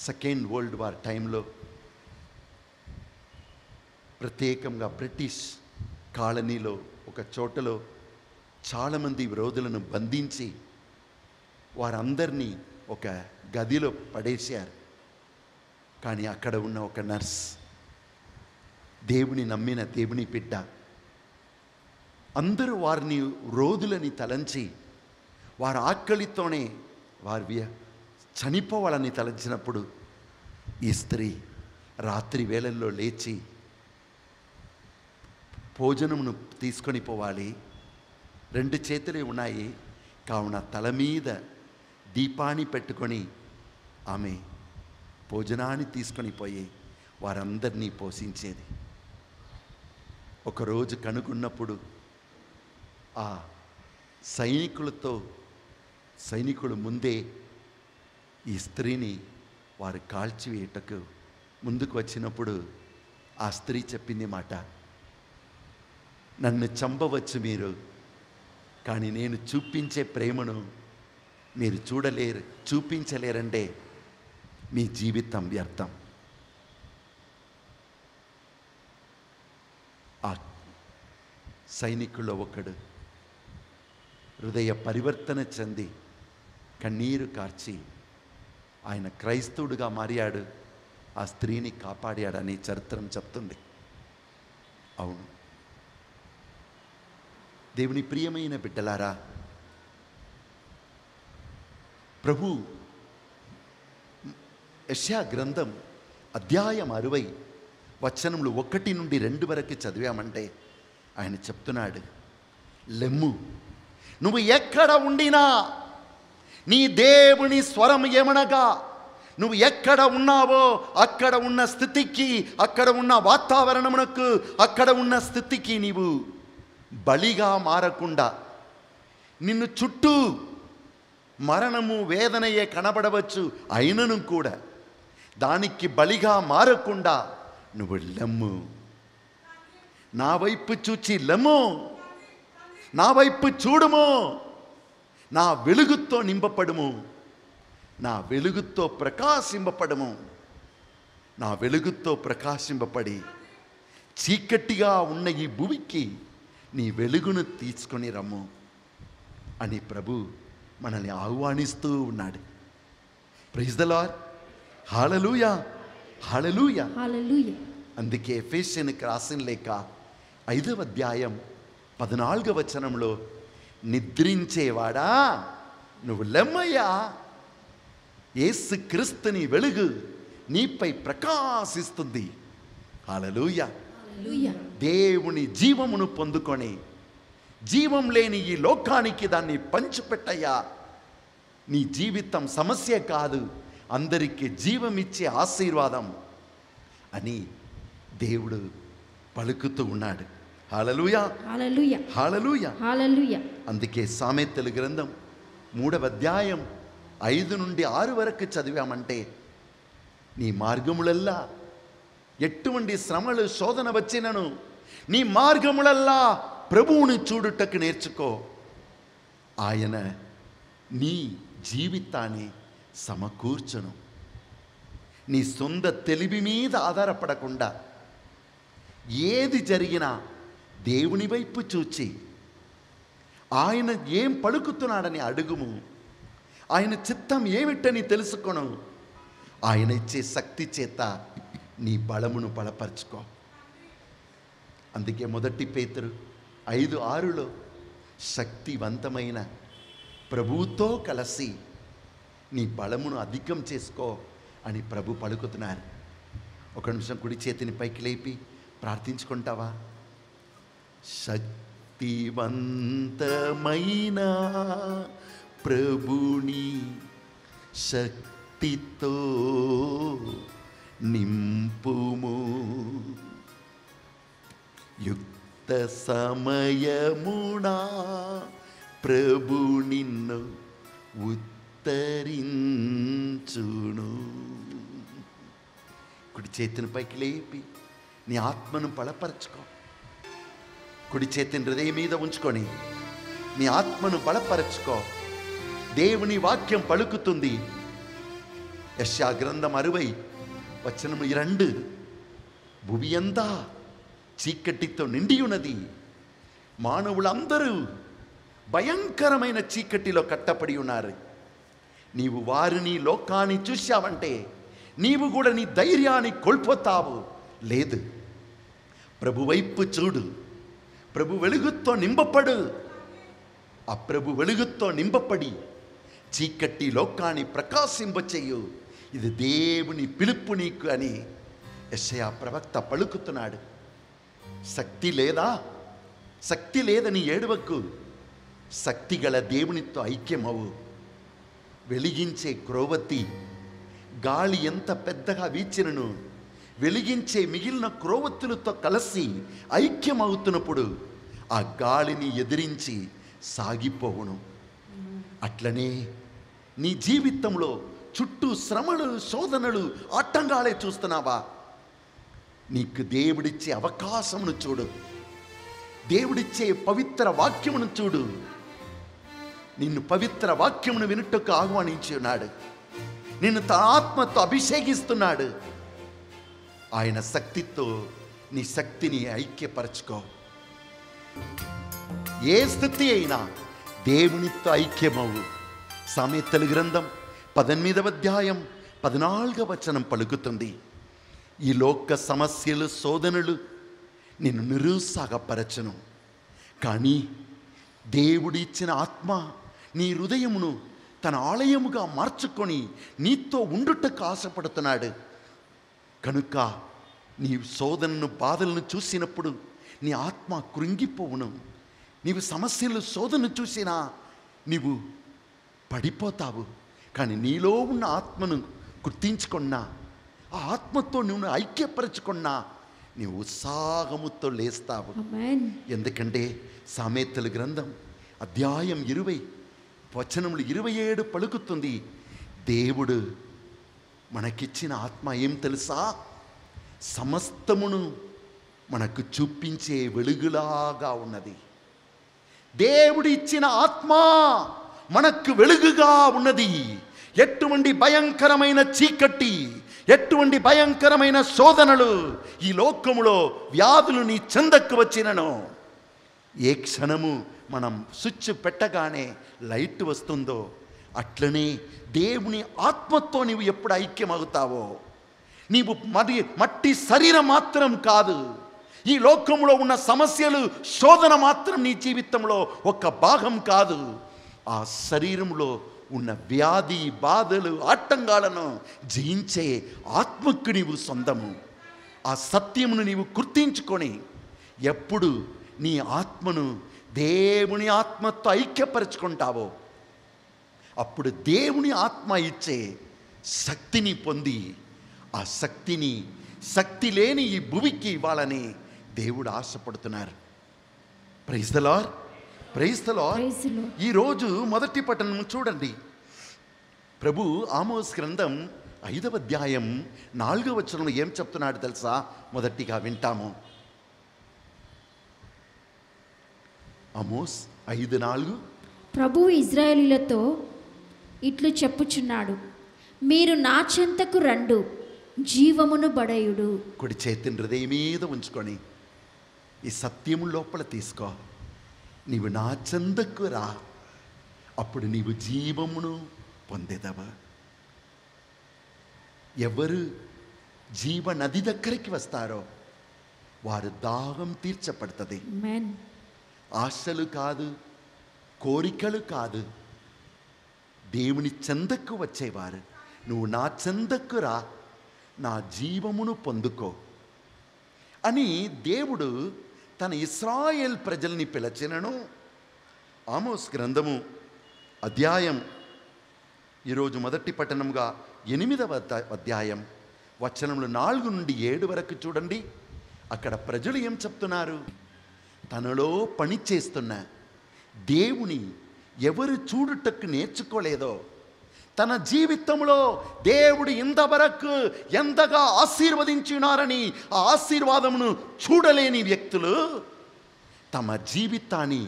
Second world war టైంలో ప్రత్యేకంగా British కాలనీలో ఒక చోటలో చాలామంది విరోధులను బంధించి వారందరినీ ఒక గదిలో పడేశారు కానీ అక్కడ ఉన్న ఒక నర్స్ దేవుని నమ్మిన దేవుని బిడ్డ అందరూ వారిని రోధులని తలంచి వారి ఆకలితోనే వారి వ్య- చనిపోవాలని తలంచినప్పుడు ఈ స్త్రీ రాత్రి వేళల్లో లేచి భోజనమును తీసుకొని పోవాలి రెండు చేతులే ఉన్నాయి కావున తల మీద దీపాన్ని పెట్టుకొని ఆమె భోజనాన్ని తీసుకొని పోయి వారందరినీ పోషించేది ఒకరోజు కనుగొన్నప్పుడు ఆ సైనికులతో సైనికులు ముందే ఈ స్త్రీని వారు కాల్చివేయటకు ముందుకు వచ్చినప్పుడు ఆ స్త్రీ చెప్పింది మాట నన్ను చంపవచ్చు మీరు కానీ నేను చూపించే ప్రేమను మీరు చూడలేరు చూపించలేరంటే మీ జీవితం వ్యర్థం ఆ సైనికుల్లో ఒకడు హృదయ పరివర్తన చెంది కన్నీరు కార్చి ఆయన క్రైస్తవుడుగా మారాడు ఆ స్త్రీని కాపాడాడని చరిత్రం చెప్తుంది అవును దేవుని ప్రియమైన బిడ్డలారా ప్రభు యశా గ్రంథం అధ్యాయం అరవై వచనములు ఒకటి నుండి రెండు వరకు చదివామంటే ఆయన చెప్తున్నాడు లెమ్ము నువ్వు ఎక్కడ ఉండినా నీ దేవుని స్వరం ఏమనగా నువ్వు ఎక్కడ ఉన్నావో అక్కడ ఉన్న స్థితికి అక్కడ ఉన్న వాతావరణమునకు అక్కడ ఉన్న స్థితికి నీవు బలిగా మారకుండా నిన్ను చుట్టూ మరణము వేదనయే కనబడవచ్చు అయినను కూడా దానికి బలిగా మారకుండా నువ్వు లెమ్ము నా వైపు చూచి లెమ్ము నా వైపు చూడుము నా వెలుగుతో నింపపడుము నా వెలుగుతో ప్రకాశింపపడము నా వెలుగుతో ప్రకాశింపబడి చీకటిగా ఉన్న ఈ భూమికి నీ వెలుగును తీసుకొని రమ్ము అని ప్రభు మనల్ని ఆహ్వానిస్తూ ఉన్నాడు praise the Lord hallelujah hallelujah Hallelujah. అందుకే ఎఫేషియన్కి రాసిన లేక ఐదవ అధ్యాయం పద్నాలుగవ వచనంలో నిద్రించేవాడా నువ్వు లెమ్మయ్యా ఏసు క్రీస్తుని వెలుగు నీపై ప్రకాశిస్తుంది హాలలుయ Hallelujah. దేవుని జీవమును పొందుకొని జీవం లేని ఈ లోకానికి దాన్ని పంచిపెట్టయ్యా నీ జీవితం సమస్య కాదు అందరికీ జీవమిచ్చే ఆశీర్వాదం అని దేవుడు పలుకుతూ ఉన్నాడు హాలలుయా Hallelujah. Hallelujah Hallelujah. అందుకే సామెతల గ్రంథం మూడవ అధ్యాయం ఐదు నుండి ఆరు వరకు చదివామంటే నీ మార్గములల్లా ఎటువంటి శ్రమలు శోధన వచ్చినను నీ మార్గములల్లా ప్రభువుని చూడుటకు నేర్చుకో ఆయన నీ జీవితాన్ని సమకూర్చును నీ సొంత తెలివి మీద ఆధారపడకుండా ఏది జరిగినా దేవుని వైపు చూచి ఆయన ఏం పలుకుతున్నాడని అడుగుము ఆయన చిత్తం ఏమిటని తెలుసుకొను ఆయన ఇచ్చే శక్తి చేత నీ బలమును బలపరుచుకో అందుకే మొదటి పేతురు ఐదు ఆరులో శక్తివంతమైన ప్రభువుతో కలిసి నీ బలమును అధికం చేసుకో అని ప్రభు పలుకుతున్నారు ఒక నిమిషం కుడి చేతిని పైకి లేపి ప్రార్థించుకుంటావా శక్తివంతమైన ప్రభుని శక్తితో నింపుము యుక్త సమయమునా ప్రభు నిన్ను ఉత్తరించును కుడి చేతిని పైకి లేపి నీ ఆత్మను బలపరచుకో కుడి చేతిని హృదయం మీద ఉంచుకొని నీ ఆత్మను బలపరచుకో దేవుని వాక్యం పలుకుతుంది యశా గ్రంథం అరవై వచనం రెండు భువి అంతా చీకటితో నిండి ఉన్నది మానవులందరూ భయంకరమైన చీకటిలో కట్టపడి ఉన్నారు నీవు వారిని లోకాన్ని చూశావంటే నీవు కూడా నీ ధైర్యాన్ని కోల్పోతావు లేదు ప్రభు వైపు చూడు ప్రభు వెలుగుతో నింపపడు ఆ ప్రభు వెలుగుతో నింపపడి చీకటి లోకాన్ని ప్రకాశింపచేయు ఇది దేవుని పిలుపు నీకు అని యెషయా ప్రవక్త పలుకుతున్నాడు శక్తి లేదా శక్తి లేదని ఏడవకు శక్తి గల దేవునితో ఐక్యమవు వెలిగించే క్రోవతి గాలి ఎంత పెద్దగా వీచినను వెలిగించే మిగిలిన క్రోవత్తులతో కలిసి ఐక్యమవుతున్నప్పుడు ఆ గాలిని ఎదిరించి సాగిపోవును అట్లనే నీ జీవితంలో చుట్టూ శ్రమలు శోధనలు ఆటంకాలే చూస్తున్నావా నీకు దేవుడిచ్చే అవకాశమును చూడు దేవుడిచ్చే పవిత్ర వాక్యమును చూడు నిన్ను పవిత్ర వాక్యమును వినుటకు ఆహ్వానించి ఉన్నాడు నిన్ను తన ఆత్మతో అభిషేకిస్తున్నాడు ఆయన శక్తితో నీ శక్తిని ఐక్యపరచుకో ఏ స్థితి అయినా దేవునితో ఐక్యమవు సామెతల గ్రంథం పద్దెనిమిదవ అధ్యాయం పద్నాలుగవ వచనం పలుకుతుంది ఈ లోక సమస్యలు శోధనలు నిన్ను నిరుత్సాహపరచను కానీ దేవుడిచ్చిన ఆత్మ నీ హృదయమును తన ఆలయముగా మార్చుకొని నీతో ఉండుటకు ఆశపడుతున్నాడు కనుక నీ శోధనను బాధలను చూసినప్పుడు నీ ఆత్మ కృంగిపోవును నీవు సమస్యలు శోధన చూసినా నీవు పడిపోతావు కానీ నీలో ఉన్న ఆత్మను గుర్తించుకున్నా ఆ ఆత్మతో నువ్వు ఐక్యపరచుకున్నా నీవు ఉత్సాహముతో లేస్తావు Amen. ఎందుకంటే సామెతల గ్రంథం అధ్యాయం ఇరవై వచనములు ఇరవై ఏడు పలుకుతుంది దేవుడు మనకిచ్చిన ఆత్మ ఏం తెలుసా సమస్తమును మనకు చూపించే వెలుగులాగా ఉన్నది దేవుడు ఇచ్చిన ఆత్మ మనకు వెలుగుగా ఉన్నది ఎటువంటి భయంకరమైన చీకటి ఎటువంటి భయంకరమైన శోధనలు ఈ లోకములో వ్యాధులు నీ చెందకు వచ్చినను ఏ క్షణము మనం స్విచ్ పెట్టగానే లైట్ వస్తుందో అట్లనే దేవుని ఆత్మతో నీవు ఎప్పుడు ఐక్యమవుతావో నీవు మరి మట్టి శరీరం మాత్రం కాదు ఈ లోకంలో ఉన్న సమస్యలు శోధన మాత్రం నీ జీవితంలో ఒక భాగం కాదు ఆ శరీరంలో ఉన్న వ్యాధి బాధలు ఆటంకాలను జయించే ఆత్మకు నీవు సొంతము ఆ సత్యమును నీవు గుర్తించుకొని ఎప్పుడు నీ ఆత్మను దేవుని ఆత్మతో ఐక్యపరచుకుంటావో అప్పుడు దేవుని ఆత్మ ఇచ్చే శక్తిని పొంది ఆ శక్తిని శక్తి లేని ఈ భూమికి ఇవ్వాలని దేవుడు ఆశపడుతున్నారు praise the Lord praise the Lord Praise the Lord. ఈరోజు మొదటి పట్టణం చూడండి ప్రభు ఆమోస్ గ్రంథం ఐదవ అధ్యాయం నాలుగవ వచనంలో ఏం చెప్తున్నాడు తెలుసా మొదటిగా వింటాము ఆమోస్ ఐదు నాలుగు ప్రభువు ఇజ్రాయేలీలతో ఇట్లు చెప్పుచున్నాడు మీరు నా చెంతకు రండు జీవమును బడయుడు కుడి చేతిని హృదయం మీద ఉంచుకొని ఈ సత్యము లోపల తీసుకో నీవు నా చెందకు రా అప్పుడు నీవు జీవమును పొందేదవా ఎవరు జీవ నది దగ్గరికి వస్తారో వారు దాహం తీర్చబడుతుంది మెన్ ఆశలు కాదు కోరికలు కాదు దేవుని చెందకు వచ్చేవారు నువ్వు నా చెందకు రా నా జీవమును పొందుకో అని దేవుడు తన ఇస్రాయేల్ ప్రజల్ని పిలచినను ఆమోస్ గ్రంథము అధ్యాయం ఈరోజు మొదటి పట్టణంగా ఎనిమిదవ అధ్యా- అధ్యాయం వచనములు నాలుగు నుండి ఏడు వరకు చూడండి అక్కడ ప్రజలు ఏం చెప్తున్నారు తనలో పని చేస్తున్న దేవుని ఎవరు చూడుటకు నేర్చుకోలేదో తన జీవితంలో దేవుడు ఇంతవరకు ఎంతగా ఆశీర్వదించున్నారని ఆ ఆశీర్వాదమును చూడలేని వ్యక్తులు తమ జీవితాన్ని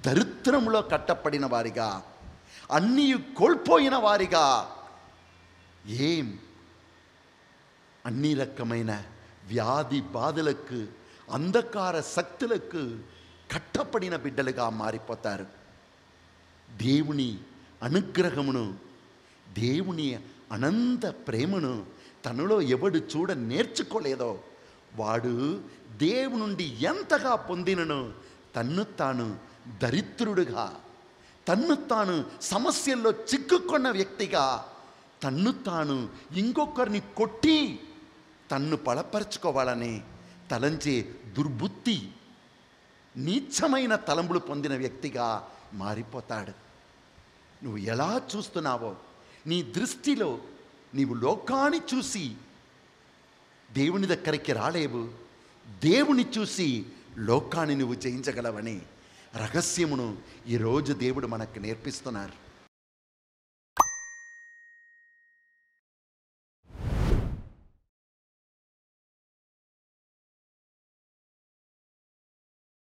దరిద్రంలో కట్టపడిన వారిగా అన్నీ కోల్పోయిన వారిగా ఏం అన్ని రకమైన వ్యాధి బాధలకు అంధకార శక్తులకు కట్టపడిన బిడ్డలుగా మారిపోతారు దేవుని అనుగ్రహమును దేవుని అనంత ప్రేమను తనలో ఎవడు చూడ నేర్చుకోలేదో వాడు దేవుని నుండి ఎంతగా పొందినను తన్ను తాను దరిద్రుడుగా తన్ను తాను సమస్యల్లో చిక్కుకున్న వ్యక్తిగా తన్ను తాను ఇంకొకరిని కొట్టి తన్ను బలపరచుకోవాలని తలంచే దుర్బుద్ధి నీచమైన తలంపులు పొందిన వ్యక్తిగా మారిపోతాడు నువ్వు ఎలా చూస్తున్నావో నీ దృష్టిలో నీవు లోకాన్ని చూసి దేవుని దగ్గరికి రాలేవు దేవుని చూసి లోకాన్ని నువ్వు జయించగలవని రహస్యమును ఈరోజు దేవుడు మనకు నేర్పిస్తున్నారు